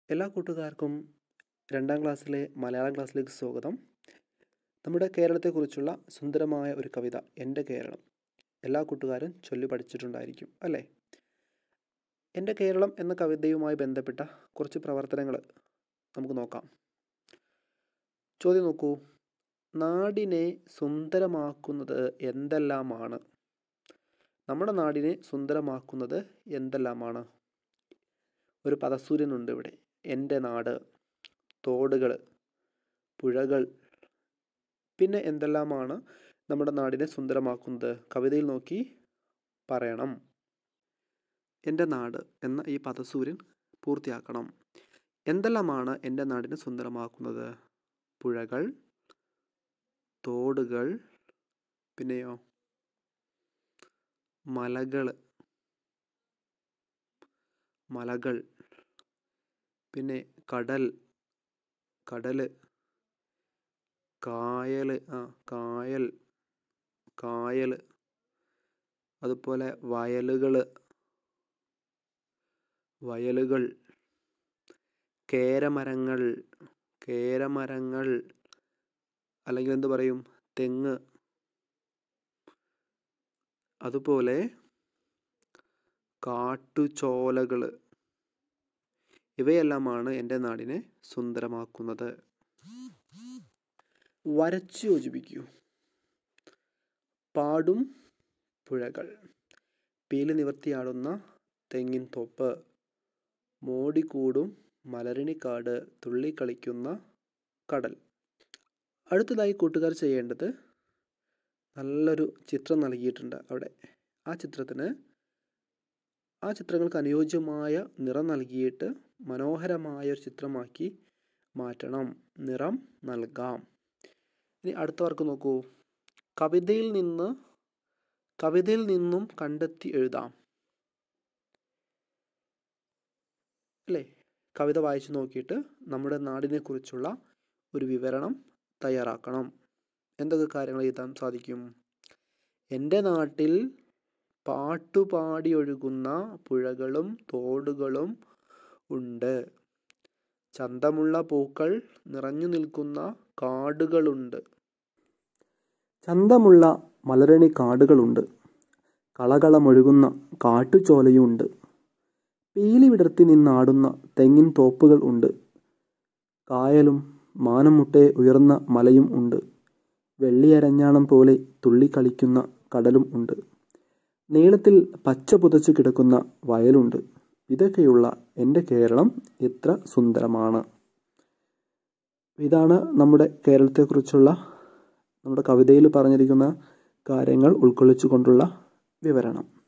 എല്ലാ കൂട്ടുകാർക്കും രണ്ടാം ക്ലാസ്സിലെ മലയാളം ക്ലാസ്സിലേക്ക് സ്വാഗതം നമ്മുടെ കേരളത്തെക്കുറിച്ചുള്ള സുന്ദരമായ ഒരു കവിത എൻ്റെ കേരളം എല്ലാ കൂട്ടുകാരും ചൊല്ലി പഠിച്ചിട്ടുണ്ടായിരിക്കും അല്ലേ എൻ്റെ കേരളം എന്ന കവിതയുമായി ബന്ധപ്പെട്ട കുറച്ച് പ്രവർത്തനങ്ങൾ നമുക്ക് നോക്കാം ചോദ്യം നോക്കൂ നാടിനെ സുന്ദരമാക്കുന്നത് എന്തെല്ലാമാണ് നമ്മുടെ നാടിനെ സുന്ദരമാക്കുന്നത് എന്തെല്ലാമാണ് ഒരു പദസൂര്യനുണ്ട് ഇവിടെ എൻ്റെ നാട് തോടുകൾ പുഴകൾ പിന്നെ എന്തെല്ലാമാണ് നമ്മുടെ നാടിനെ സുന്ദരമാക്കുന്നത് കവിതയിൽ നോക്കി പറയണം എൻ്റെ നാട് എന്ന ഈ പദസൂര്യൻ പൂർത്തിയാക്കണം എന്തെല്ലാമാണ് എൻ്റെ നാടിനെ സുന്ദരമാക്കുന്നത് പുഴകൾ തോടുകൾ പിന്നെയോ മലകൾ മലകൾ പിന്നെ കടൽ കടൽ കായൽ ആ കായൽ കായൽ അതുപോലെ വയലുകൾ വയലുകൾ കേരമരങ്ങൾ കേരമരങ്ങൾ അല്ലെങ്കിൽ എന്ത് പറയും തെങ്ങ് അതുപോലെ കാട്ടുചോലകൾ ഇവയെല്ലാമാണ് എൻ്റെ നാടിനെ സുന്ദരമാക്കുന്നത് വരച്ചു യോജിപ്പിക്കൂ പാടും പുഴകൾ പീലി നിവർത്തിയാടുന്ന തെങ്ങിൻ തോപ്പ് മോടിക്കൂടും മലരണിക്കാട് തുള്ളിക്കളിക്കുന്ന കടൽ അടുത്തതായി കൂട്ടുകാർ ചെയ്യേണ്ടത് നല്ലൊരു ചിത്രം നൽകിയിട്ടുണ്ട് അവിടെ ആ ചിത്രത്തിന് ആ ചിത്രങ്ങൾക്ക് അനുയോജ്യമായ നിറം നൽകിയിട്ട് മനോഹരമായ ഒരു ചിത്രമാക്കി മാറ്റണം നിറം നൽകാം ഇനി അടുത്ത വർക്ക് നോക്കൂ കവിതയിൽ നിന്ന് കവിതയിൽ നിന്നും കണ്ടെത്തി എഴുതാം അല്ലേ കവിത വായിച്ചു നോക്കിയിട്ട് നമ്മുടെ നാടിനെ കുറിച്ചുള്ള ഒരു വിവരണം തയ്യാറാക്കണം എന്തൊക്കെ കാര്യങ്ങൾ എഴുതാൻ സാധിക്കും എൻ്റെ നാട്ടിൽ പാട്ടുപാടി ഒഴുകുന്ന പുഴകളും തോടുകളും ഉണ്ട് ചന്തമുള്ള പൂക്കൾ നിറഞ്ഞു നിൽക്കുന്ന കാടുകളുണ്ട് ചന്തമുള്ള മലരണി കാടുകളുണ്ട് കളകളമൊഴുകുന്ന കാട്ടുചോലയുണ്ട് പീലി വിടർത്തി നിന്നാടുന്ന തെങ്ങിൻ തോപ്പുകൾ ഉണ്ട് കായലും മാനം മുട്ടേ ഉയർന്ന മലയും ഉണ്ട് വെള്ളിയരഞ്ഞാണം പോലെ തുള്ളിക്കളിക്കുന്ന കടലും ഉണ്ട് നീളത്തിൽ പച്ച പുതച്ചു കിടക്കുന്ന വയലുണ്ട് ഇതൊക്കെയുള്ള എൻ്റെ കേരളം ഇത്ര സുന്ദരമാണ് ഇതാണ് നമ്മുടെ കേരളത്തെക്കുറിച്ചുള്ള നമ്മുടെ കവിതയിൽ പറഞ്ഞിരിക്കുന്ന കാര്യങ്ങൾ ഉൾക്കൊള്ളിച്ചുകൊണ്ടുള്ള വിവരണം